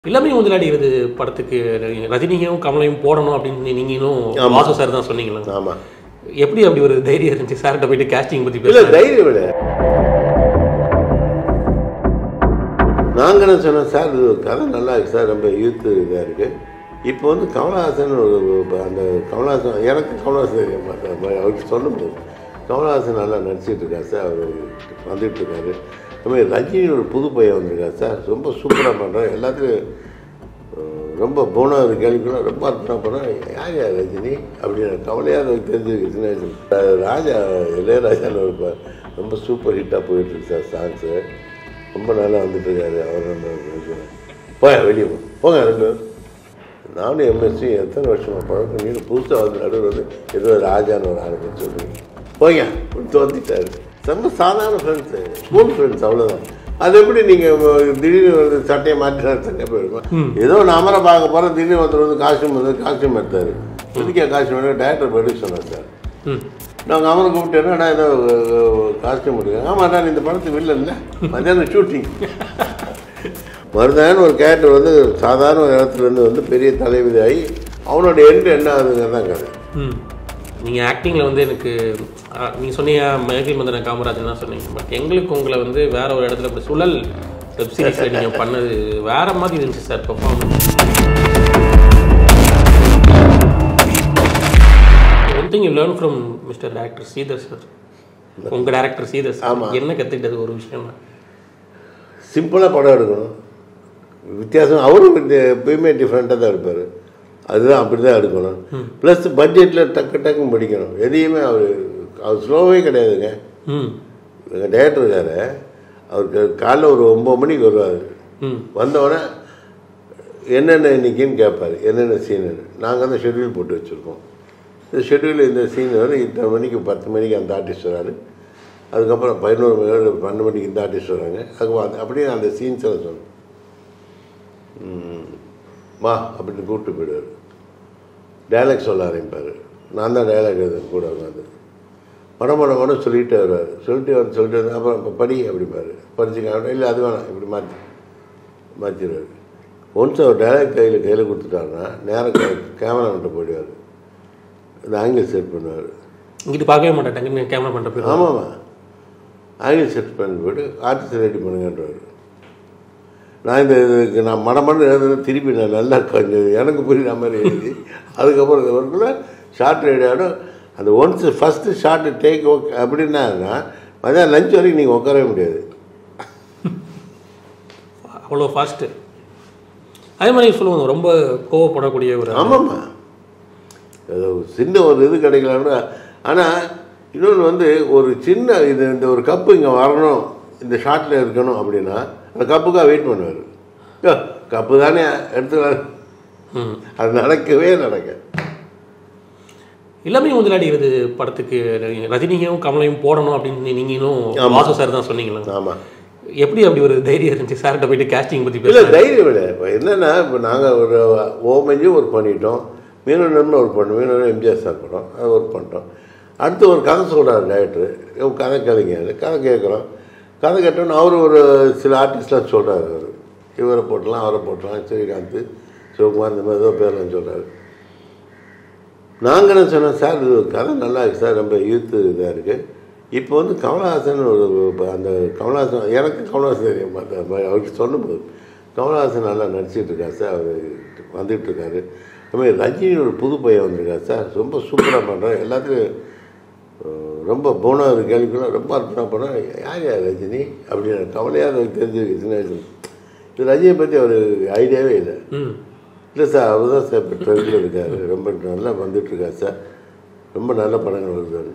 இளமை முதலாளி இது படத்துக்கு ரஜினியும் கமலையும் போடணும் அப்படின்னு நீங்களும் வாசு சார் தான் சொன்னீங்களா ஆமா எப்படி அப்படி ஒரு தைரியம் இருந்துச்சு சார்கிட்ட போயிட்டு கேஸ்டிங் பத்தி இல்ல பேச தைரியம் விட நாங்கள் என்ன சொன்னோம் சார் இது ஒரு கதை நல்லா இருக்கு சார் ரொம்ப யூத் இதாக இருக்கு இப்போ வந்து கமலஹாசன் ஒரு ஒரு- அந்த கமலஹாசன் எனக்கு கமலஹாசன் தெரிய மாட்டார் அவருக்கு சொல்ல முடியாது கமலஹாசன் நல்லா நடிச்சிட்டு இருக்கார் சார் அவர் வந்துட்டு இருக்காரு அது மாதிரி ரஜினி ஒரு புது பையன் வந்திருக்கார் சார் ரொம்ப சூப்பராக பண்ணுறார் எல்லாத்துக்கும் அஹ், ரொம்ப போனா ஒரு கேள்விக்குள்ள ரொம்ப அர்த்தம் பண்ண யார் யார் ரஜினி அப்படின்னு கவலையாக எனக்கு தெரிஞ்சிருக்கு சின்ன வயசுல. அஹ், ராஜா இளையராஜான்னு ஒரு ப- ரொம்ப சூப்பர் ஹிட்டாக போயிட்டு இருக்கு சார் சாங்ஸு ரொம்ப நல்லா வந்துட்டு இருக்காரு அவர் நம்ம போய வெளியே போ போங்க ரெண்டு பேரும். நானும் எம்எஸ்சி எத்தனை வருஷமா பழக்கம் நீங்க புதுசாக வந்து நடுவில் வந்து ஏதோ ராஜான்னு ஒரு ஆரம்பிச்சு சொல்றீங்க போங்க தோத்திட்டாரு ரொம்ப சாதாரண ஃப்ரெண்ட்ஸு ஸ்கூல் ஃப்ரெண்ட்ஸ் அவ்வளோதான் அது எப்படி நீங்கள் திடீர்னு வந்து சட்டையை மாற்றினா சட்டையை போயிடுமா ஏதோ ஒரு அமரை பார்க்க போகிறோம் திடீர்னு ஒருத்தர் வந்து காஸ்டியூம் வந்து காஸ்டியூம் எடுத்தார் எதுக்கே காஸ்டியூம் எடுக்க டேரக்டர் எடுக்க சொன்னார் சார் ம் நாங்கள் அவரை கூப்பிட்டேன்னா ஏதோ காஸ்டியூம் எடுக்க ஆமாம் நான் இந்த படத்துக்கு வில்லன்ல மத்தியானம் ஷூட்டிங் மருதான்னு ஒரு கேரக்டர் வந்து சாதாரண ஒரு இடத்துலேருந்து வந்து பெரிய தலைவிதி ஆகி அவனோட எண்டு என்ன ஆகுதுங்கிறது தான் கதை ம் நீங்கள் ஆக்டிங்கில் வந்து எனக்கு அஹ், நீங்க சொன்னீங்க மேகல் மந்தன காமராஜன் தான் சொன்னீங்க பட் எங்களுக்கு உங்களை வந்து வேற ஒரு இடத்துல இப்படி சுழல் வெப் சீரிஸில் நீங்கள் பண்ணது வேற மாதிரி இருந்துச்சு sir performance one thing you learn from mister director Sridhar sir உங்கள் டேரக்டர் ஸ்ரீதர் சார் ஆமா. என்ன கற்றுக்கிட்டது ஒரு விஷயம் சிம்பிளாக படம் எடுக்கணும் வித்தியாசம் அவரும் இந்த எப்பயுமே டிஃப்ரெண்ட்டாக தான் எடுப்பார் அதுதான் அப்படி தான் எடுக்கணும் ப்ளஸ் பட்ஜெட்டில் டக்கு டக்குன்னு படிக்கணும் எதையுமே அவர் அவர் ஸ்லோவே கிடையாதுங்க ம் எங்கள் டேரக்டர் இருக்காரு அவருக்கு காலைல ஒரு ஒம்பது மணிக்கு வருவார் ம் வந்தவுடனே என்னென்ன இன்னைக்குன்னு கேட்பார் என்னென்ன சீனு நாங்கள் தான் ஷெட்யூல் போட்டு வச்சுருக்கோம் இந்த ஷெட்யூல் இந்த சீன் வந்து இத்தனை மணிக்கு பத்து மணிக்கு அந்த ஆர்டிஸ்ட் வராரு அதுக்கப்புறம் பதினோரு மணி நேரம் பன்னெண்டு மணிக்கு இந்த ஆர்டிஸ்ட் வராங்க அதுக்கப்புறம் அந்த அப்படியே அந்த சீன்ஸ் எல்லாம் சொல்லணும் ம், வா அப்படின்னு கூப்பிட்டு போயிடுவார் டைலாக் சொல்ல ஆரம்பிப்பார் நான் தான் டைலாக் எழுத கூட உட்காந்து மடம் மடம் மடம் சொல்லிகிட்டே வருவார் சொல்லிட்டு வந்து சொல்லிட்டு வந்து அப்புறம் இப்போ படி அப்படிம்பாரு படிச்சுக்க இல்லை அது வேணாம் இப்படி மாற்றி மாற்றிடுவார் ஒன்ஸ் அவர் டைலாக் கையில் கையில் கொடுத்துட்டாருன்னா நேரம் கேமரா மட்டும் போயிடுவார் இந்த ஆங்கிள் செட் பண்ணுவார் இங்கிட்டு பார்க்கவே மாட்டேன் டக்குன்னு கேமரா பண்ணுற போய் ஆமாம்மா ஆங்கிள் செட் பண்ணி போய்ட்டு ஆர்டிஸ்ட் ரெடி பண்ணுங்கன்றவர் நான் இந்த இதுக்கு நான் மடமடம் எழுதுனது திருப்பி நான் நல்லா கொஞ்சம் எனக்கு புரியுற மாதிரி எழுதி அதுக்கப்புறம் இது வரக்குள்ள ஷார்ட் ரெடி ஆகிடும் அந்த once first shot take okay அப்படின்னா மதியம் லஞ்ச் வரைக்கும் நீங்கள் உட்காரவே முடியாது அவ்வளோ ஃபாஸ்ட்டு அதே மாதிரி சொல்லுவாங்க ரொம்ப கோவப்படக்கூடிய ஒரு ஆமாம்மா அது ஒரு சின்ன ஒரு இது கிடைக்கலன்னா ஆனால் இன்னொன்று வந்து ஒரு சின்ன இது இந்த ஒரு கப்பு இங்கே வரணும் இந்த ஷாட்டில் இருக்கணும் அப்படின்னா அந்த கப்புக்காக வெயிட் பண்ணுவார் யோ கப்பு தானே எடுத்து ம் அது நடக்கவே நடக்க இளமை முதலாளி இது படத்துக்கு ரஜினியும் கமலையும் போடணும் அப்படின்னு நீங்களும் வாசு சார் தான் சொன்னீங்களா ஆமாம் எப்படி அப்படி ஒரு தைரியம் இருந்துச்சு சார்கிட்ட போயிட்டு கேஸ்டிங் பத்தி இல்லை பேச தைரியம் இல்லை இப்போ என்னென்னா இப்போ நாங்கள் ஒரு ஓமஞ்சி ஒர்க் பண்ணிட்டோம் மீனவன் ஒர்க் பண்ணோம் மீனவன் எம்ஜிஆர் சார் படம் அது ஒர்க் பண்ணிட்டோம் அடுத்து ஒரு கதை சொல்கிறார் டைரக்டர் கதை கதைங்க கதை கேட்குறோம் கதை கேட்டோன்னு அவர் ஒரு சில ஆர்டிஸ்ட்லாம் சொல்கிறார் அவர் இவரை போட்டலாம் அவரை போட்டலாம் ஸ்ரீகாந்த் சிவகுமார் இந்த மாதிரி ஏதோ பேர்லாம் சொல்கிறாரு நாங்கள் என்ன சொன்னோம் சார் இது ஒரு கதை நல்லா இருக்கு சார் ரொம்ப யூத்து இதாக இருக்குது இப்போ வந்து கமலஹாசன் ஒரு ஒரு- அந்த கமலஹாசன் எனக்கு கமலஹாசன் தெரிய மாட்டார் அவருக்கு சொல்லும்போது கமலஹாசன் நல்லா நடிச்சிட்டு இருக்கார் சார் அவர் வந்துட்டு இருக்காரு அது மாதிரி ரஜினி ஒரு புது பையன் வந்திருக்கார் சார் ரொம்ப சூப்பராக பண்ணுறார் எல்லாத்துக்கும் அஹ், ரொம்ப போனா ஒரு கேள்விக்குள்ள ரொம்ப அர்த்தம் பண்ண யார் யார் ரஜினி அப்படின்னு கவலையாக எனக்கு தெரிஞ்சிருக்கு சின்ன வயசுல இது ரஜினியை பற்றி அவர் ஐடியாவே இல்லை ம் இல்லை சார் அவர் தான் சார் இப்போ ட்ரெண்டில் இருக்கார் ரொம்ப நல்லா வந்துட்டு இருக்கார் சார் ரொம்ப நல்ல படங்கள் வருதார்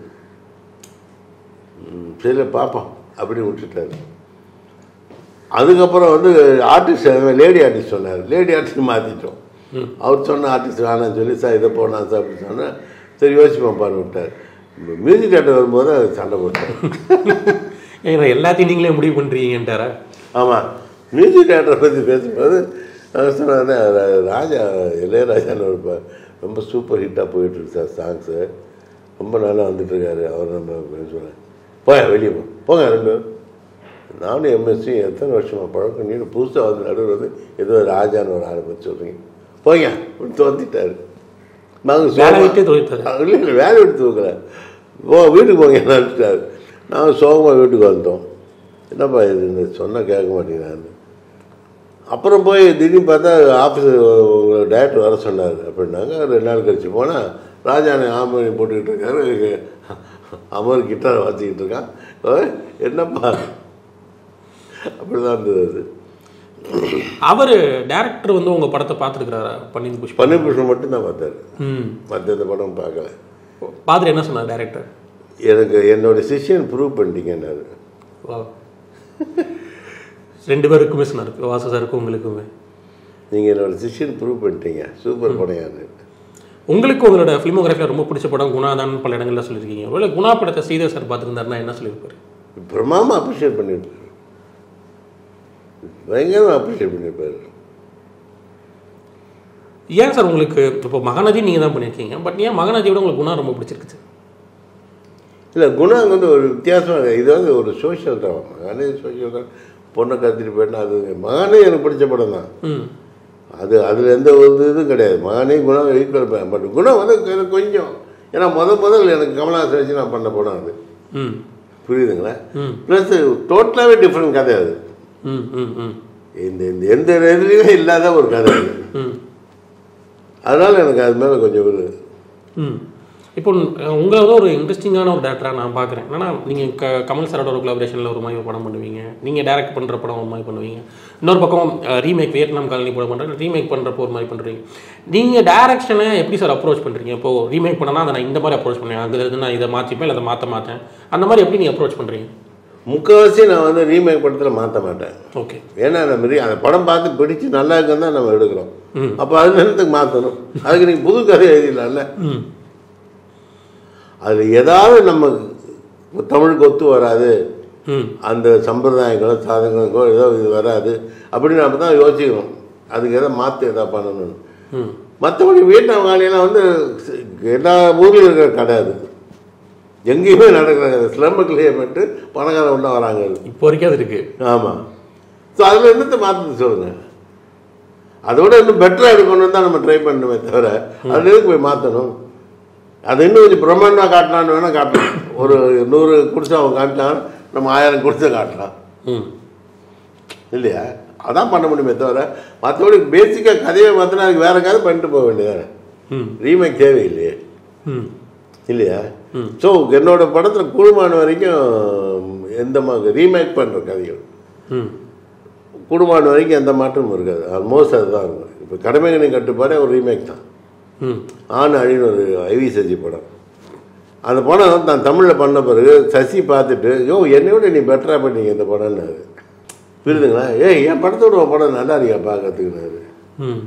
ம், சரி பார்ப்போம் அப்படி விட்டுட்டார் அதுக்கப்புறம் வந்து ஆர்டிஸ்ட் லேடி ஆர்டிஸ்ட் சொன்னார் லேடி ஆர்டிஸ்ட் மாற்றிட்டோம் அவர் சொன்ன ஆர்டிஸ்ட் வேணாம்னு சொல்லி சார் இதை போடலாம் சார் அப்படி சொன்னேன் சரி யோசிப்போம் பாரு விட்டார் மியூசிக் டேரக்டர் வரும்போது அது சண்டை போட்டார் ஏங்க எல்லாத்தையும் நீங்களே முடிவு பண்ணுறீங்கன்ட்டாரா ஆமாம் மியூசிக் டேரக்டரை பற்றி பேசும்போது நான் சொன்னேன் ராஜா இளையராஜான்னு ஒரு ப- ரொம்ப சூப்பர் ஹிட்டாக போயிட்டுருக்கு சார் சாங்ஸு ரொம்ப நல்லா வந்துட்டுருக்காரு அவர் நம்ம சொன்னேன் போய வெளியே போ போங்க ரெண்டு பேரும். நானும் எம்எஸ்சி எத்தனை வருஷமா பழக்கம் நீ புதுசாக வந்து நடுவில் வந்து ஏதோ ராஜான்னு ஒரு ஆளை பற்றி சொல்கிறீங்க போங்க தோத்திட்டாரு நாங்கள் வேலை விட்டே தொழிற்சாரு இல்லை இல்லை வேலை விட்டு தூக்கல போ வீட்டுக்கு போங்க நினச்சிட்டாரு நாங்கள் சோகமாக வீட்டுக்கு வந்தோம் என்னப்பா இது இந்த சொன்னால் கேட்க மாட்டேங்கிறாரு அப்புறம் போய் திடீர்னு பார்த்தா ஆஃபீஸ் டேரக்டர் வர சொன்னார் அப்படின்னாங்க ரெண்டு நாள் கழிச்சு போனால் ராஜானை ஆமணி போட்டுக்கிட்டு இருக்காரு அமர் கிட்டார் வாசிக்கிட்டு இருக்கான் ஓய், என்னப்பா அப்படிதான் இருந்தது அது அவர் டேரக்டர் வந்து உங்க படத்தை பார்த்துருக்கிறாரா பன்னீர் புஷ்பா பன்னீர் புஷ்பம் மட்டும்தான் பார்த்தாரு ம் மற்ற எந்த படம் பார்க்கல பார்த்துட்டு என்ன சொன்னார் டேரக்டர் எனக்கு என்னோட சிஷியன் ப்ரூவ் பண்ணிட்டீங்கன்னாரு வா ரெண்டு பேருக்குமே சொன்னார் வாசு சாருக்கும் உங்களுக்குமே நீங்கள் என்னோட சிஷியன் ப்ரூவ் பண்ணிட்டீங்க சூப்பர் படம் யாரு உங்களுக்கு உங்களோட ஃபிலிமோகிராஃபியில் ரொம்ப பிடிச்ச படம் குணாதான் பல இடங்கள்ல சொல்லியிருக்கீங்க ஒருவேளை குணா படத்தை ஸ்ரீதர் சார் பார்த்துருந்தாருன்னா என்ன சொல்லியிருப்பாரு பிரமாமா அப்ரிஷியேட் பண்ணியிருப்பாரு பயங்கரமாக அப்ரிஷியேட் பண்ணியிருப்பாரு ஏன் சார் உங்களுக்கு இப்போ மகாநதி நீங்கள் தான் பண்ணியிருக்கீங்க பட் ஏன் மகாநதியோட உங்களுக்கு குணா ரொம்ப பிடிச்சிருக்குச்சு இல்லை குணா வந்து ஒரு வித்தியாசமாக இது வந்து ஒரு சோஷியல் ட்ராமா மகானே சோஷியல் ட்ராமா பொண்ணை கடத்திட்டு போயிட்டா அது மகானே எனக்கு பிடிச்ச படம் தான் ம் அது அதில் எந்த ஒரு இதுவும் கிடையாது மகானே குணம் ஈக்குவல் பட் குணம் வந்து எனக்கு கொஞ்சம் ஏன்னா முத முதல்ல எனக்கு கமலஹாசன் வச்சு நான் பண்ண படம் அது ம் புரியுதுங்களா ம் ப்ளஸ் டோட்டலாகவே டிஃப்ரெண்ட் கதை அது ம் ம் ம் இந்த இந்த எந்த இதுலேயுமே இல்லாத ஒரு கதை அது ம் அதனால் எனக்கு அது மேலே கொஞ்சம் ஒரு ம் இப்போ உங்களை வந்து ஒரு இன்ட்ரெஸ்டிங்கான ஒரு டேரக்டராக நான் பார்க்குறேன் என்னன்னா நீங்கள் க கமல் சாரோட ஒரு கொலாபரேஷனில் ஒரு மாதிரி ஒரு படம் பண்ணுவீங்க நீங்கள் டைரக்ட் பண்ணுற படம் ஒரு மாதிரி பண்ணுவீங்க இன்னொரு பக்கம் ரீமேக் வியட்நாம் காலனி படம் பண்ணுறேன் ரீமேக் பண்ணுறப்போ ஒரு மாதிரி பண்ணுறீங்க நீங்கள் டேரக்ஷனை எப்படி சார் அப்ரோச் பண்ணுறீங்க இப்போ ரீமேக் பண்ணனா அதை நான் இந்த மாதிரி அப்ரோச் பண்ணுவேன் அங்கே இருந்து நான் இதை மாற்றிப்பேன் இல்லை அதை மாற்ற மாட்டேன் அந்த மாதிரி எப்படி நீங்கள் அப்ரோச் பண்ணுறீங்க முக்கால்வாசி நான் வந்து ரீமேக் படத்தில் மாற்ற மாட்டேன் ஓகே ஏன்னா நம்ம re- அந்த படம் பார்த்து பிடிச்சு நல்லா இருக்குன்னு தான் நம்ம எடுக்கிறோம் ம். அப்போ அது நேரத்துக்கு மாற்றணும் அதுக்கு நீங்கள் புது கதை எழுதிடலாம்ல ம் அதில் ஏதாவது நம்ம தமிழுக்கு ஒத்து வராது ம் அந்த சம்பிரதாயங்களோ சாதகங்களோ ஏதோ இது வராது அப்படின்னு நம்ம தான் யோசிக்கணும் அதுக்கு எதாவது மாற்று எதாவது பண்ணணும் ம் மற்றபடி வியட்நாம் காலையெல்லாம் வந்து ஸ்- எல்லா ஊர்லேயும் இருக்கிற கடை அது எங்கேயுமே நடக்கிற கதை ஸ்லம்பு கிளியர்மெண்ட்டு பணக்காரன் ஒன்றா வராங்க அது இப்போ வரைக்கும் அது இருக்குது ஆமாம் ஸோ அதில் என்னத்தை மாற்றது சொல்லுங்கள் அதோட இன்னும் பெட்டராக எடுக்கணும் தான் நம்ம ட்ரை பண்ணணுமே தவிர அதில் எதுக்கு போய் மாற்றணும் அது இன்னும் கொஞ்சம் பிரம்மாண்டமாக காட்டலான்னு வேணால் காட்டலாம் ஒரு நூறு குடிசை அவங்க காட்டலாம் நம்ம ஆயிரம் குடிசை காட்டலாம் ம் இல்லையா அதான் பண்ண முடியுமே தவிர மற்றபடி பேசிக்காக கதையை மாற்றினா அதுக்கு வேற கதை பண்ணிட்டு போக வேண்டியதானே ம் ரீமேக் தேவையில்லையே ம் இல்லையா ஸோ என்னோட படத்தில் கூடுமான வரைக்கும் எந்த மாதிரி ரீமேக் பண்ணுற கதைகள் ம் கூடுமான வரைக்கும் எந்த மாற்றமும் இருக்காது ஆல்மோஸ்ட் அதுதான் இருக்கும் இப்போ கடமைகனை கட்டுப்பாடே ஒரு ரீமேக் தான் ம் ஆண் அழின்னு ஒரு ஐவி சசி படம் அந்த படம் வந்து நான் தமிழில் பண்ண பிறகு சசி பார்த்துட்டு யோ என்னை விட நீ பெட்டராக பண்ணீங்க இந்த படம்னாரு புரியுதுங்களா ஏய் என் படத்தோட உன் படம் நல்லா இருக்கியா பார்க்கறதுக்குனாரு ம்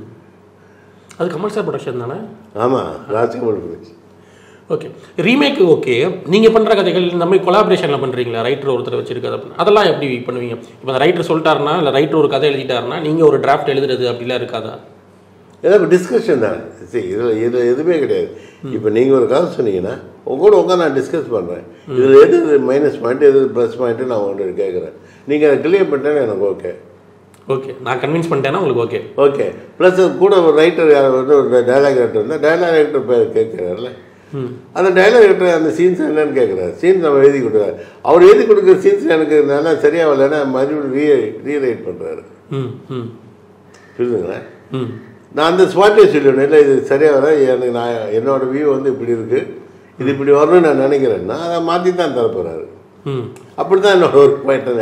அது கமல் சார் ப்ரொடக்ஷன் தானே ஆமாம் ராஜ்கமல் பிடிச்சி ஓகே ரீமேக் ஓகே நீங்கள் பண்ணுற கதைகள் இந்த மாதிரி கொலாபரேஷனில் பண்ணுறீங்களா ரைட்டர் ஒருத்தர் வச்சிருக்காது அப்படின்னு அதெல்லாம் எப்படி பண்ணுவீங்க இப்போ அந்த ரைட்டர் சொல்லிட்டாருன்னா இல்லை ரைட்டர் ஒரு கதை எழுதிட்டாருன்னா நீங்கள் ஒரு டிராஃப்ட் எழுதுறது அப்படிலாம் இருக்காதா ஏதாவது டிஸ்கஷன் தான் சரி இதில் இதில் எதுவுமே கிடையாது இப்போ நீங்கள் ஒரு கதை சொன்னீங்கன்னா உங்க கூட உட்காந்து நான் டிஸ்கஸ் பண்ணுறேன் இதில் எது மைனஸ் பாயிண்ட் எது ப்ளஸ் பாயிண்ட்டு நான் உங்கள்கிட்ட கேட்குறேன் நீங்கள் அதை கிளியர் பண்ணிட்டேன்னா எனக்கு ஓகே ஓகே நான் கன்வின்ஸ் பண்ணிட்டேன்னா உங்களுக்கு ஓகே ஓகே ப்ளஸ் கூட ஒரு ரைட்டர் யார் வந்து ஒரு டைலாக் ரைட்டர் இருந்தால் டைலாக் ரைட்டர் பேர் கேட்குறாருல ம் அந்த டைலாக் ரைட்டர் அந்த சீன்ஸ் என்னன்னு கேட்குறாரு சீன்ஸ் நம்ம எழுதி கொடுக்குறாரு அவர் எழுதி கொடுக்குற சீன்ஸ் எனக்கு நல்லா சரியாக வரலன்னா மறுபடியும் ரீ ரீரைட் பண்ணுறாரு ம் ம் புரியுதுங்களா ம் நான் அந்த ஸ்பாட்டே சொல்லிவிடணும் இல்லை இது சரியாக வர எனக்கு நான் என்னோட வியூ வந்து இப்படி இருக்குது இது இப்படி வரணும்னு நான் நினைக்கிறேன்னா அதை மாற்றி தான் தரப்போகிறாரு ம் அப்படி தான் என்னோட ஒர்க் போயிட்டேனே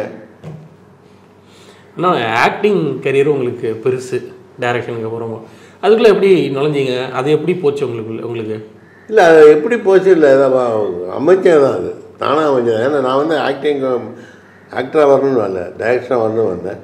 ஆனால் ஆக்டிங் கரியரும் உங்களுக்கு பெருசு டைரக்ஷனுக்கு அப்புறமா அதுக்குள்ளே எப்படி நுழைஞ்சீங்க அது எப்படி போச்சு உங்களுக்கு உங்களுக்கு இல்லை அது எப்படி போச்சு இல்லை அமைச்சது தான் அது தானாக அமைச்சது ஏன்னா நான் வந்து ஆக்டிங் ஆக்டராக வரணும்னு வரல டைரக்ஷனாக வரணும்னு வந்தேன்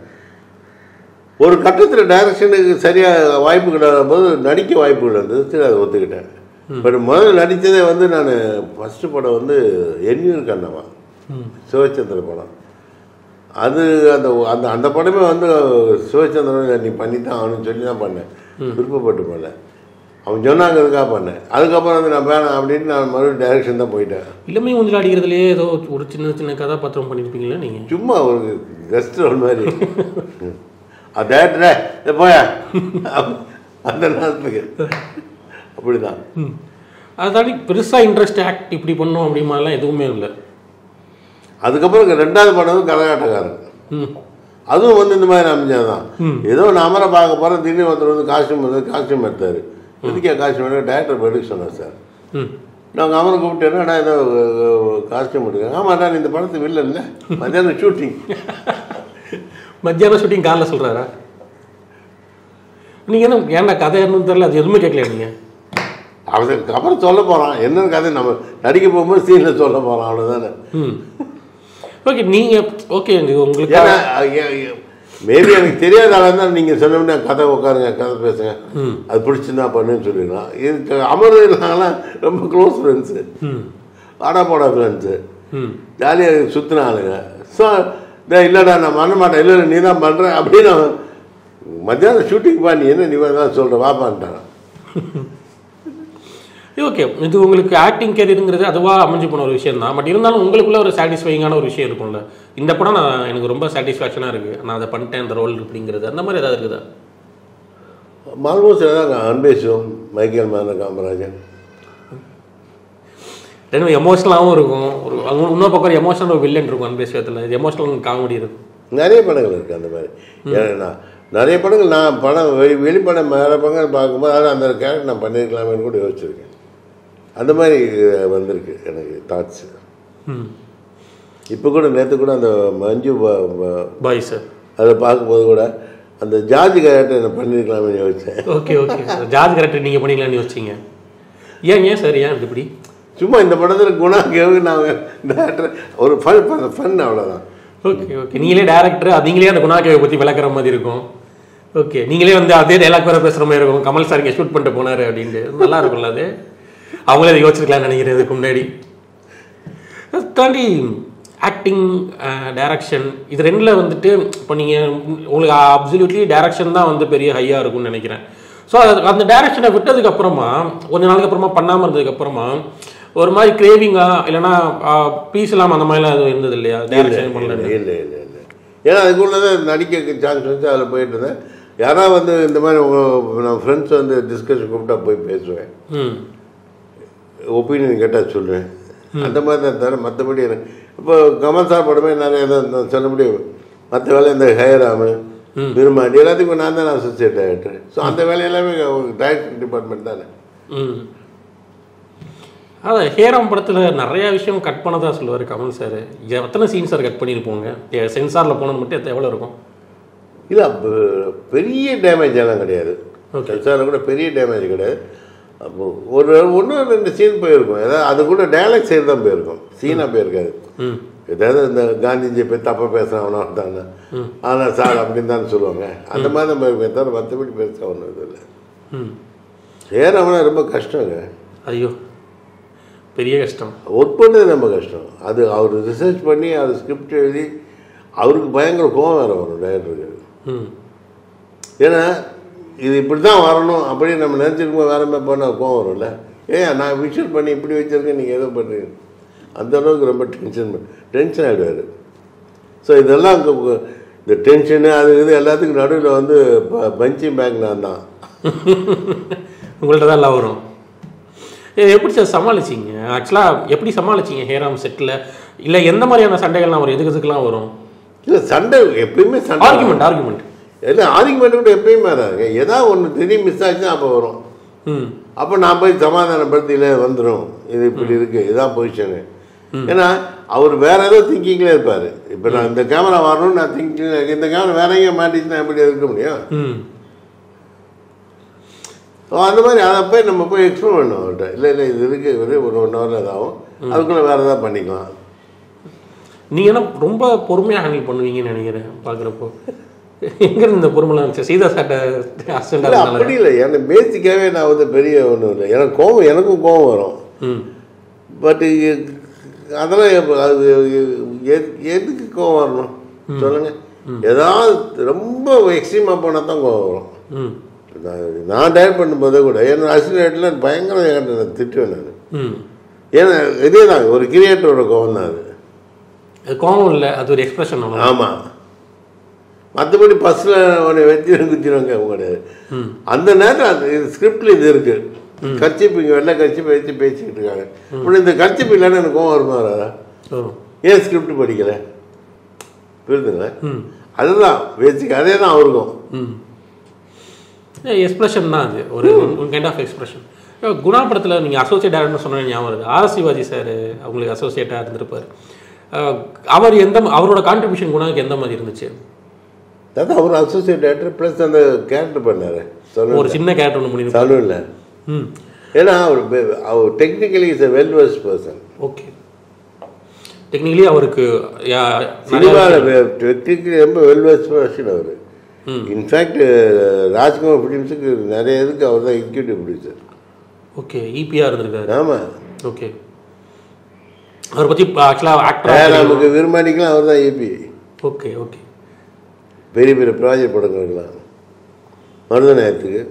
ஒரு கட்டத்தில் டைரக்ஷனுக்கு சரியாக வாய்ப்பு கிடையாத போது நடிக்க வாய்ப்பு கிடையாது சரி அதை ஒத்துக்கிட்டேன் பட் முதல்ல நடித்ததே வந்து நான் ஃபஸ்ட்டு படம் வந்து எண்ணியூர் கண்ணவா ம் சிவச்சந்திர படம் அது அந்த அந்த அந்த படமே வந்து சிவச்சந்திரன் நீ பண்ணி தான் ஆகணும்னு சொல்லி தான் பண்ணேன் விருப்பப்பட்டு பண்ணேன் அவன் சொன்னாங்கிறதுக்காக பண்ணேன் அதுக்கப்புறம் வந்து நான் வேணாம் அப்படின்னு நான் மறுபடியும் டைரக்ஷன் தான் போயிட்டேன் இளமை ஒன்றில் அடிக்கிறதுலேயே ஏதோ ஒரு சின்ன சின்ன கதாபாத்திரம் பண்ணியிருப்பீங்களா நீங்கள் சும்மா ஒரு கெஸ்ட் ரோல் மாதிரி அது டேரக்டரே இதை போய அந்த நேரத்துக்கு அப்படிதான் அதை தாண்டி பெருசாக இன்ட்ரெஸ்ட் ஆக்ட் இப்படி பண்ணோம் அப்படி மாதிரிலாம் எதுவுமே இல்லை அதுக்கப்புறம் இங்க ரெண்டாவது படம் வந்து கரகாட்டக்காரன் ம் அதுவும் வந்து இந்த மாதிரி அமைஞ்சாதான் ஏதோ நான் அமரை பார்க்க போகிறேன் திடீர்னு ஒருத்தர் வந்து காஸ்டியூம் வந்து காஸ்டியூம் எடுத்தார் எதுக்கே காஸ்டியூம் எடுக்க டேரக்டர் எடுக்க சொன்னார் சார் ம் நாங்கள் அமரை கூப்பிட்டேன்னா ஏதோ காஸ்டியூம் எடுக்க ஆமாடா நீ இந்த படத்து வில்ல இல்லை மத்தியானம் ஷூட்டிங் மத்தியானம் ஷூட்டிங் காலைல சொல்கிறாரா நீங்கள் என்ன ஏன்டா கதை என்னன்னு தெரியல அது எதுவுமே கேட்கலையா நீங்கள் அதுக்கு அப்புறம் சொல்ல போகிறான் என்ன கதை நம்ம நடிக்க போகும்போது சீனில் சொல்ல போகிறான் அவ்வளோதானே ம் ஓகே நீங்கள் ஓகே உங்களுக்கு ஏன்னா மேபி எனக்கு தெரியாத ஆளாக இருந்தால் நீங்கள் சொன்னோம்னா கதை உட்காருங்க கதை பேசுங்க ம் அது பிடிச்சிருந்தா பண்ணுன்னு சொல்லிடலாம் இதுக்கு அமர் நாங்களாம் ரொம்ப க்ளோஸ் ஃப்ரெண்ட்ஸு ம் ஆடா போடா ஃப்ரெண்ட்ஸு ம் ஜாலியாக சுற்றின ஆளுங்க ஸோ இல்லைடா நான் பண்ண மாட்டேன் இல்லை நீ தான் பண்ணுற அப்படின்னு அவன் மத்தியானம் ஷூட்டிங் பா நீ என்ன நீ தான் சொல்கிற வாப்பான்ட்டான் ஓகே இது உங்களுக்கு ஆக்டிங் கேரியருங்கிறது அதுவாக அமைஞ்சு போன ஒரு விஷயம் தான் பட் இருந்தாலும் உங்களுக்குள்ள ஒரு சாட்டிஸ்ஃபைங்கான ஒரு விஷயம் இருக்கும்ல இந்த படம் நான் எனக்கு ரொம்ப சாட்டிஸ்ஃபேக்ஷனாக இருக்குது நான் அதை பண்ணிட்டேன் இந்த ரோல் அப்படிங்கிறது அந்த மாதிரி ஏதாவது இருக்குதா ஆல்மோஸ்ட் தான் அன்பேசும் மைக்கேல் மேன காமராஜன் ரெண்டும் எமோஷனலாகவும் இருக்கும் ஒரு அங்க இன்னொரு பக்கம் எமோஷனல் ஒரு வில்லன் இருக்கும் அன்பே விஷயத்தில் இது எமோஷனல் காமெடி இருக்கும் நிறைய படங்கள் இருக்குது அந்த மாதிரி ஏன்னா நிறைய படங்கள் நான் படம் வெளி வெளிப்படம் வேறு படங்கள் பார்க்கும்போது அதான் அந்த கேரக்டர் நான் பண்ணியிருக்கலாமேன்னு கூட யோசிச்சிருக்கேன் அந்த மாதிரி அஹ், வந்திருக்கு எனக்கு தாட்ஸு ம் இப்போ கூட நேற்று கூட அந்த மஞ்சு ப- ப- பாய் சார் அதை பார்க்கும்போது கூட அந்த ஜார்ஜ் கேரக்டர் நான் பண்ணியிருக்கலாமேன்னு யோசித்தேன் ஓகே ஓகே ஜார்ஜ் கரெக்டர் நீங்கள் பண்ணிக்கலாம்னு யோசிச்சிங்க ஏன் ஏன் சார் ஏன் இப்படி சும்மா இந்த படத்தில் குணா கேவு நான் டேரக்டர் ஒரு ஃபன் ஃபன் அவ்வளோதான் ஓகே ஓகே நீங்களே டேரக்டர் நீங்களே அந்த குணாக்கேவை பற்றி விளக்குற மாதிரி இருக்கும் ஓகே நீங்களே வந்து அதே டைலாக் வேறு பேசுகிற மாதிரி இருக்கும் கமல் சார் இங்கே ஷூட் பண்ணிட்டு போனார் அப்படின்ட்டு நல்லா இருக்கும்ல அது அவங்களே அதை யோசிச்சிருக்கலாம்னு நினைக்கிறேன் இதுக்கு முன்னாடி அதை தாண்டி ஆக்டிங் டைரக்ஷன் இது ரெண்டில் வந்துட்டு இப்போ நீங்கள் உங்களுக்கு அப்சல்யூட்லி டைரக்ஷன் தான் வந்து பெரிய ஹையாக இருக்கும்னு நினைக்கிறேன் ஸோ அந்த டைரக்ஷனை விட்டதுக்கு அப்புறமா கொஞ்ச நாளுக்கு அப்புறமா பண்ணாமல் இருந்ததுக்கு அப்புறமா ஒரு மாதிரி கிரேவிங்கா இல்லைன்னா பீஸ் இல்லாமல் அந்த மாதிரிலாம் எதுவும் இருந்தது இல்லையா டைரக்ஷன் பண்ணல இல்லை இல்லை இல்லை இல்லை ஏன்னா அதுக்குள்ளே நடிக்க சான்ஸ் வந்து அதில் போயிட்டு இருந்தேன் யாராவது வந்து இந்த மாதிரி உங்கள் நான் ஃப்ரெண்ட்ஸ் வந்து டிஸ்கஷன் கூப்பிட்டா போய் பேசுவேன் ம் ஒப்பீனியன் கேட்டால் சொல்லுவேன் அந்த மாதிரி தான் தவிர மற்றபடி எனக்கு இப்போ கமல் சார் படமே நிறைய தான் நான் சொல்ல முடியும் மற்ற வேலை இந்த ஹேராமு விரும்பாண்டி எல்லாத்துக்கும் நான் தான் அசோசியேட் ஆகிட்டேன் ஸோ அந்த வேலை எல்லாமே டைரக்டர் டிபார்ட்மெண்ட் தானே ம் அதான் ஹேராம் படத்தில் நிறைய விஷயம் கட் பண்ணதா சொல்லுவார் கமல் சார் எத்தனை சீன் சார் கட் பண்ணியிருப்போங்க சென்சாரில் போனது மட்டும் எத்த- எவ்வளோ இருக்கும் இல்லை பெரிய டேமேஜ் எல்லாம் கிடையாது Okay. சார் கூட பெரிய டேமேஜ் கிடையாது அப்போ ஒரு ஒன்று ரெண்டு சீன் போயிருக்கும் ஏதாவது அது கூட டயலாக் சைடு தான் போயிருக்கும் சீனாக போயிருக்காது ம் ஏதாவது இந்த காந்திஜி போய் தப்பாக பேசுகிறான் அவனா தானே ஆனால் சார் அப்படின்னு தானே சொல்லுவாங்க அந்த மாதிரி தான் போயிருக்கேன் தவிர மற்றபடி பெருசாக ஒன்றும் இது இல்லை ம் ஏறாமனா ரொம்ப கஷ்டங்க ஐயோ பெரிய கஷ்டம் ஒர்க் பண்ணது ரொம்ப கஷ்டம் அது அவர் ரிசர்ச் பண்ணி அவர் ஸ்கிரிப்ட் எழுதி அவருக்கு பயங்கர கோவம் வேறு வரும் டைரக்டருக்கு ம் ஏன்னா இது இப்படி தான் வரணும் அப்படின்னு நம்ம நினச்சிருக்கும் வேற மாதிரி பண்ணால் கோவம் வரும்ல ஏன் நான் விஷுவல் பண்ணி இப்படி வச்சிருக்கேன் நீங்கள் எதோ பண்ணுறீங்க அந்த அளவுக்கு ரொம்ப டென்ஷன் டென்ஷன் ஆகிடுவார் ஸோ இதெல்லாம் இந்த- இந்த டென்ஷனு அது இது எல்லாத்துக்கும் நடுவில் வந்து பஞ்சிங் பேக் நான் தான் உங்கள்ட்ட தான் எல்லாம் வரும் ஏ, எப்படி சார் சமாளிச்சிங்க ஆக்சுவலாக எப்படி சமாளிச்சிங்க ஹேராம் செட்டில் இல்லை எந்த மாதிரியான சண்டைகள்லாம் வரும் எதுக்கு எதுக்குலாம் வரும் இல்லை சண்டை எப்பயுமே சண்டை ஆர்குமெண்ட் ஆர்குமெண்ட் இல்லை ஆர்குமெண்ட் கூட எப்பயுமே வராதுங்க ஏதாவது ஒன்று திடீர் மிஸ் ஆச்சுன்னா அப்போ வரும் ம் அப்போ நான் போய் சமாதானப்படுத்தியில வந்துடும் இது இப்படி இருக்குது இதான் பொசிஷனு ஏன்னா அவர் வேற ஏதோ திங்கிங்ல இருப்பார் இப்போ நான் இந்த கேமரா வரணும்னு நான் திங்கிங் இந்த கேமரா வேற எங்கேயும் மாட்டிச்சுன்னா எப்படி இருக்க முடியும் ம் ஸோ அந்த மாதிரி அதை போய் நம்ம போய் எக்ஸ்ப்ளோர் பண்ணோம் அவர்கிட்ட இல்லை இல்லை இது இருக்குது ஒரு ஒரு ஒன் ஹவரில் இதாகும் அதுக்குள்ளே வேறு ஏதாவது பண்ணிக்கலாம் நீங்கள் என்ன ரொம்ப பொறுமையாக ஹேண்டில் பண்ணுவீங்கன்னு நினைக்கிறேன் பார்க்குறப்போ எங்கேருந்து இந்த பொறுமைலாம் இருந்துச்சு சீதா சாட்ட இல்லை அசிஸ்டண்டாக அப்படி இல்லை எனக்கு பேசிக்காவே நான் வந்து பெரிய ஒன்றும் இல்லை எனக்கு கோவம் எனக்கும் கோவம் வரும் ம் பட் அதெல்லாம் எப்ப- அது எ- எதுக்கு கோவம் வரணும் சொல்லுங்க ஏதாவது ரொம்ப எக்ஸ்ட்ரீமாக போனால் தான் கோவம் வரும் ம் நான் நான் டைரக்ட் பண்ணும்போதே கூட என்னோட அசிஸ்டன்ட்ல பயங்கர என்கிட்ட திட்டுவேன் நான் ம் ஏன்னா இதே தான் ஒரு கிரியேட்டரோட கோவம் தான் அது அது கோபம் இல்லை அது ஒரு எக்ஸ்பிரஷன் அவ்வளோ ஆமாம் மற்றபடி பஸ்ஸில் உன்னை வெத்திரம் குத்திடுவாங்க கிடையாது ம் அந்த நேரத்தில் அது ஸ்கிரிப்டில் இது இருக்குது கர்ச்சிப்பு இங்கே வெள்ளை கர்ச்சிப்பு வச்சு பேசிக்கிட்டு இருக்காங்க இப்படி இந்த கர்ச்சிப்பு இல்லைன்னா எனக்கு கோவம் வருமா வராதா ஓ ஏன் ஸ்கிரிப்ட் படிக்கலை புரியுதுங்களா ம் அதுதான் பேசிக் அதே தான் அவருக்கும் ம் எக்ஸ்பிரஷன் தான் அது ஒரு ஒரு கைண்ட் ஆஃப் எக்ஸ்பிரஷன் குணா படத்தில் நீங்கள் அசோசியேட் டேரக்டர்னு சொன்ன ஞாபகம் வருது ஆர் சிவாஜி சார் அவங்களுக்கு அசோசியேட்டாக இருந்திருப்பார் அஹ், அவர் எந்த அவரோட கான்ட்ரிபியூஷன் குணாவுக்கு எந்த மாதிரி இருந்துச்சு அதான் அவர் அசோசியேட் டேரக்டர் ப்ளஸ் அந்த கேரக்டர் பண்ணார் ஒரு சொல்லு சின்ன கேரக்டர் ஒன்று பண்ணி சலூனில் ம் ஏன்னா அவர் பெ- அவர் technically is a well versed person okay technically அவருக்கு யா- நிறைய சினிமாவில் டெக்னிக்கலி ரொம்ப வெல் வெஸ்ட் பர்சன் அவர் ம். இன்ஃபேக்ட் ராஜ்குமார் ஃபிலிம்ஸுக்கு நிறைய இதுக்கு அவர் தான் எக்ஸிக்யூட்டிவ் ப்ரொடியூசர் ஓகே ஈபியாக இருந்திருக்காரு ஆமாம் ஓகே அவரை பற்றி ஆக்சுவலாக ஆக்டராக ஜெயராமுக்கு விரும்பானிக்கெலாம் அவர் தான் ஏபி ஓகே ஓகே பெரிய பெரிய ப்ராஜெக்ட் படங்கள்லாம் மருத நேரத்துக்கு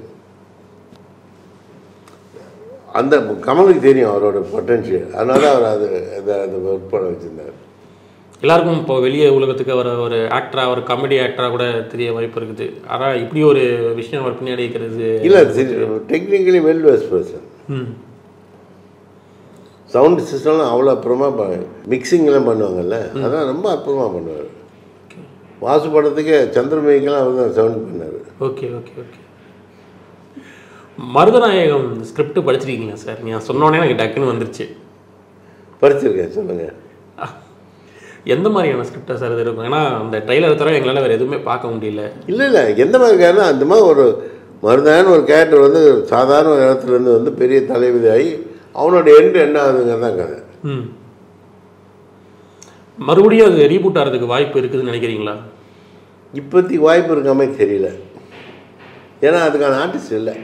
அந்த கமலுக்கு தெரியும் அவரோட பொட்டன்ஷியல் அதனால அவர் அது அதை அந்த ஒர்க் பண்ண வச்சுருந்தார் எல்லாருக்கும் இப்போ வெளியே உலகத்துக்கு அவர் ஒரு ஆக்டரா ஒரு காமெடி ஆக்டராக கூட தெரிய வாய்ப்பு இருக்குது ஆனால் இப்படி ஒரு விஷயம் அவர் பின்னாடி இருக்கிறது இல்லை டெக்னிக்கலி வெல் வெஸ்ட் பர்சன் ம் சவுண்ட் சிஸ்டம்லாம் அவ்வளோ அப்புறமா மிக்சிங்லாம் பண்ணுவாங்கல்ல அதான் ரொம்ப அற்புதமாக பண்ணுவார் வாசு படத்துக்கே சந்திரமுகிக்கெல்லாம் அவர் தான் சவுண்ட் பண்ணார் okay okay okay Marudhanayagam script படிச்சிருக்கீங்களா சார் நீங்கள் சொன்னோடனே எனக்கு டக்குன்னு வந்துருச்சு படிச்சிருக்கேன் சொல்லுங்கள் எந்த மாதிரியான ஸ்கிரிப்டாக சார் இது இருக்கும் ஏன்னா அந்த ட்ரைலர் தவிர எங்களால் வேறு எதுவுமே பார்க்க முடியல இல்லை இல்லை எந்த மாதிரி கேரக்டர் அந்த மாதிரி ஒரு மருதான ஒரு கேரக்டர் வந்து சாதாரண ஒரு இடத்துலேருந்து வந்து பெரிய தலைவிதி ஆகி அவனோட எண்டு என்ன ஆகுதுங்கிறது தான் கதை ம் மறுபடியும் அது ரீபூட் ஆகிறதுக்கு வாய்ப்பு இருக்குதுன்னு நினைக்கிறீங்களா இப்போதைக்கு வாய்ப்பு இருக்காமே தெரியல ஏன்னா அதுக்கான ஆர்டிஸ்ட் இல்லை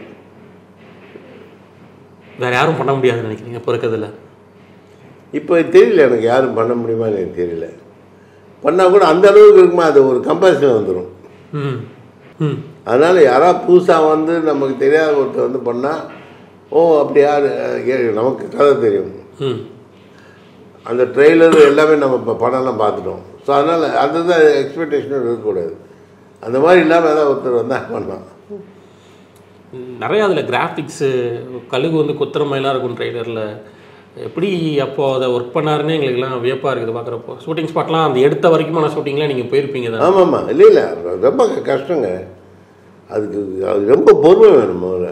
வேறு யாரும் பண்ண முடியாதுன்னு நினைக்கிறீங்க இப்போ இருக்கிறதுல இப்போ தெரியல எனக்கு யாரும் பண்ண முடியுமா எனக்கு தெரியல பண்ணால் கூட அந்த அளவுக்கு இருக்குமா அது ஒரு கம்பேரிசன் வந்துடும் ம் ம் அதனால் யாராவது புதுசாக வந்து நமக்கு தெரியாத ஒருத்தர் வந்து பண்ணால் ஓ அப்படி யார் ஏ- நமக்கு கதை தெரியும் ம் அந்த ட்ரெய்லர் எல்லாமே நம்ம இப்போ படம்லாம் பார்த்துட்டோம் ஸோ அதனால் அதுதான் எக்ஸ்பெக்டேஷனும் இருக்கக்கூடாது அந்த மாதிரி இல்லாமல் ஏதாவது ஒருத்தர் வந்தால் பண்ணலாம் நிறைய அதில் கிராஃபிக்ஸு கழுகு வந்து குத்துற மாதிரிலாம் இருக்கும் ட்ரெய்லரில் எப்படி அப்போ அதை ஒர்க் பண்ணாருன்னு எங்களுக்குலாம் வியப்பாக இருக்குது பார்க்குறப்போ ஷூட்டிங் ஸ்பாட்லாம் அந்த எடுத்த வரைக்குமான ஷூட்டிங்லாம் நீங்கள் போயிருப்பீங்க தான் ஆமாம்மா இல்லை இல்லை ரொம்ப கஷ்டங்க அதுக்கு அது ரொம்ப பொறுமை வேணும் முதல்ல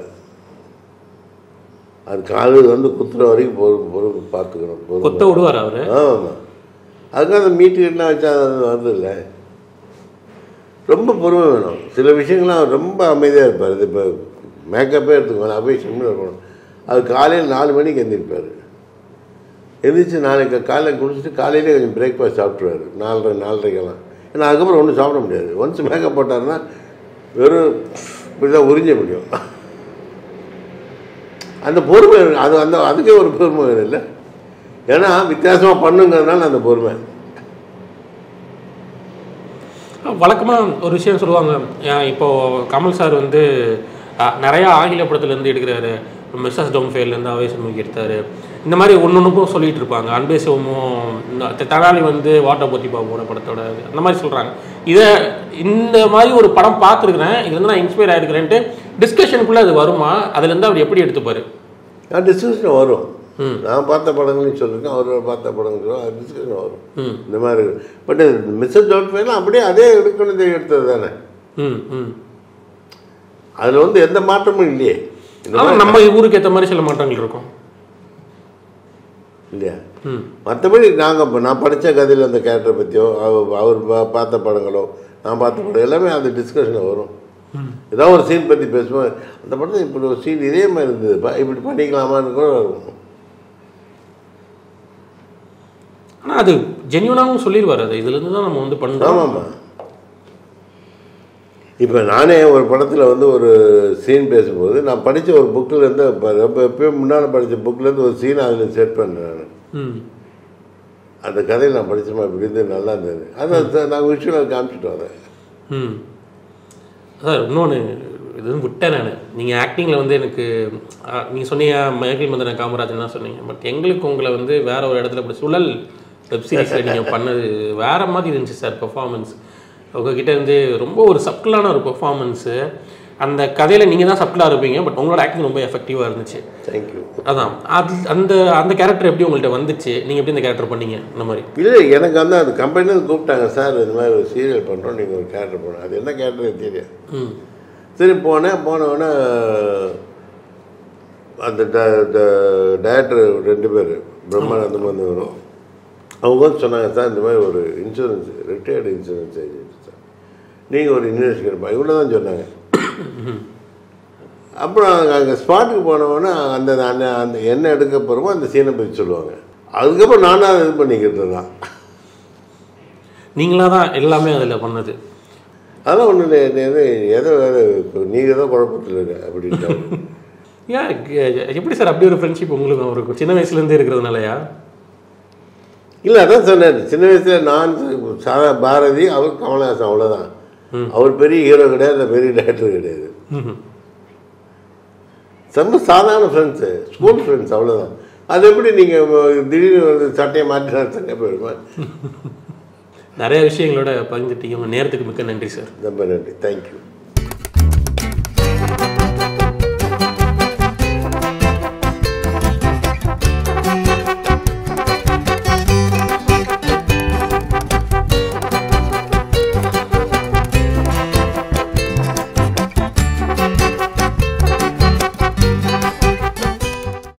அது காலு வந்து குத்துற வரைக்கும் பொறு பொறுப்பு பார்த்துக்கணும் பொறுமை கொத்த விடுவார் அவர் ஆமாம் அதுக்காக அந்த மீட்டுக்கிட்டலாம் வச்சா அது வருது இல்லை ரொம்ப பொறுமை வேணும் சில விஷயங்கள்லாம் ரொம்ப அமைதியாக இருப்பார் இது இப்போ மேக்கப்பே எடுத்துக்கோங்க அபய் சிம்மில் இருக்கணும் அது காலையில் நாலு மணிக்கு எந்திரிப்பார் எந்திரிச்சு நாளைக்கு காலையில் குளிச்சுட்டு காலையிலே கொஞ்சம் பிரேக்ஃபாஸ்ட் சாப்பிட்ருவாரு நாலரை நாலரைக்கெல்லாம் ஏன்னா அதுக்கப்புறம் ஒன்றும் சாப்பிட முடியாது ஒன்ஸ் மேக்கப் போட்டாருன்னா வெறும் இப்படி தான் உறிஞ்ச முடியும் அந்த பொறுமை இருக்கு. அது அந்த அதுக்கே ஒரு பொறுமை வேணும் இல்லை ஏன்னா வித்தியாசமாக பண்ணுங்கிறதுனால அந்த பொறுமை வழக்கமாக ஒரு விஷயம் சொல்லுவாங்க ஏன் இப்போ கமல் சார் வந்து அஹ், நிறையா ஆங்கில படத்துலேருந்து எடுக்கிறாரு மிஸ்ஸஸ் டோம்ஃபேர்லேருந்து அவேசன் மூக்கி எடுத்தார் இந்த மாதிரி ஒன்று ஒன்றுக்கும் சொல்லிட்டு இருப்பாங்க அன்பே சிவமும் இந்த த- தனாலி வந்து வாட்டர் போத்தி பாபுவோட படத்தோட அந்த மாதிரி சொல்கிறாங்க இதை இந்த மாதிரி ஒரு படம் பார்த்துருக்குறேன் இது வந்து நான் இன்ஸ்பயர் ஆகிருக்கிறேன்ட்டு டிஸ்கஷனுக்குள்ளே அது வருமா அதுலேருந்து அவர் எப்படி எடுத்துப்பார் நான் டிஸ்கஷன் வரும் ம். நான் பார்த்த படங்களையும் சொல்லியிருக்கேன் அவரோட பார்த்த படங்கள் சொல்லுவேன் அது டிஸ்கஷன் வரும் ம் இந்த மாதிரி பட் மிஸ்ஸஸ் டவுட்ஃபேலாம் அப்படியே அதே எடுக்கணும் எடுத்தது தானே ம் ம் அதில் வந்து எந்த மாற்றமும் இல்லையே இந்த ஆனால் நம்ம ஊருக்கு ஏற்ற மாதிரி சில மாற்றங்கள் இருக்கும் இல்லையா ம் மற்றபடி நாங்கள் நான் படித்த கதையில் அந்த கேரக்டரை பற்றியோ அவர் அவர் பா- பார்த்த படங்களோ நான் பார்த்த படம் எல்லாமே அந்த டிஸ்கஷனில் வரும் ஏதாவது ஒரு சீன் பற்றி பேசுவோம் அந்த படத்தில் இப்படி ஒரு சீன் இதே மாதிரி இருந்ததுப்பா இப்படி பண்ணிக்கலாமான்னு கூட வரும் ஆனால் அது ஜென்யூனாகவும் சொல்லிடுவார் அது இதுலேருந்து தான் நம்ம வந்து பண்ணுறோம் ஆமாம்மா இப்போ நானே ஒரு படத்தில் வந்து ஒரு சீன் பேசும்போது நான் படித்த ஒரு புக்கிலேருந்து இப்போ ரொம்ப எப்பயும் முன்னால் படித்த புக்லேருந்து ஒரு சீன் அதில் செட் பண்ணேன் நான் ம் அந்த கதையில் நான் படித்தோமா இப்படி இருந்து நல்லா இருந்தது அதான் சார் நாங்கள் விஷுவலாக காமிச்சிட்டோம் அதை ம் சார் இன்னொன்று இது வந்து விட்டேன் நான் நீங்கள் ஆக்டிங்கில் வந்து எனக்கு நீங்கள் சொன்னீங்க மைக்கேல் மந்தன காமராஜன் தான் சொன்னீங்க பட் எங்களுக்கு உங்களை வந்து வேற ஒரு இடத்துல இப்படி சுழல் வெப் சீரிஸில் நீங்கள் பண்ணது வேற மாதிரி இருந்துச்சு சார் பெர்ஃபார்மன்ஸ் உங்ககிட்ட இருந்து ரொம்ப ஒரு சப்டிலான ஒரு பெர்ஃபார்மன்ஸு அந்த கதையில் நீங்கள் தான் சப்டிலாக இருப்பீங்க பட் உங்களோட ஆக்டிங் ரொம்ப எஃபெக்டிவாக இருந்துச்சு தேங்க்யூ அதான் அது அந்த அந்த கேரக்டர் எப்படி உங்கள்கிட்ட வந்துச்சு நீங்கள் எப்படி இந்த கேரக்டர் பண்ணீங்க அந்த மாதிரி இல்லை எனக்கு வந்து அந்த கம்பெனிலேருந்து கூப்பிட்டாங்க சார் இந்த மாதிரி ஒரு சீரியல் பண்ணுறோம் நீங்கள் ஒரு கேரக்டர் போனோம் அது என்ன கேரக்டர் எனக்கு தெரியாது ம் சரி போனேன் போன உடனே அந்த டேரக்டர் ரெண்டு பேர் பிரம்மானந்தம் வந்து வரும் அவங்க வந்து சொன்னாங்க சார் இந்த மாதிரி ஒரு insurance retired insurance agent sir நீங்கள் ஒரு இன்வெஸ்டிகேட் இவ்வளோ தான் சொன்னாங்க அப்புறம் அங்கே ஸ்பாட்டுக்கு போனவொடனே அந்த அந்த அந்த என்ன எடுக்க போகிறோமோ அந்த சீனை பற்றி சொல்லுவாங்க அதுக்கப்புறம் நானும் அதை இது பண்ணிக்கிட்டு தான் நீங்களாக தான் எல்லாமே அதில் பண்ணது அதெல்லாம் ஒன்றும் இல்லை எது எதோ நீங்கள் தான் குழப்பத்தில் இருக்க அப்படின்ட்டு ஏன் எ- எப்படி சார் அப்படி ஒரு ஃப்ரெண்ட்ஷிப் உங்களுக்கு அவருக்கு சின்ன வயசுலேருந்தே இருக்கிறதுனாலயா இல்லை அதான் சொன்னார் சின்ன வயசில் நான் சாதா பாரதி அவர் கமலஹாசன் அவ்வளோதான் அவர் பெரிய ஹீரோ கிடையாது பெரிய டேரக்டர் கிடையாது ம்ஹும். ரொம்ப சாதாரண ஃப்ரெண்ட்ஸு ஸ்கூல் ஃப்ரெண்ட்ஸ் அவ்வளோதான் அது எப்படி நீங்கள் திடீர்னு வந்து சட்டையை மாற்றினா சட்டையை போயிடுமா நிறைய விஷயங்களோட பகிர்ந்துட்டீங்க உங்க நேரத்துக்கு மிக்க நன்றி சார் ரொம்ப நன்றி தேங்க்யூ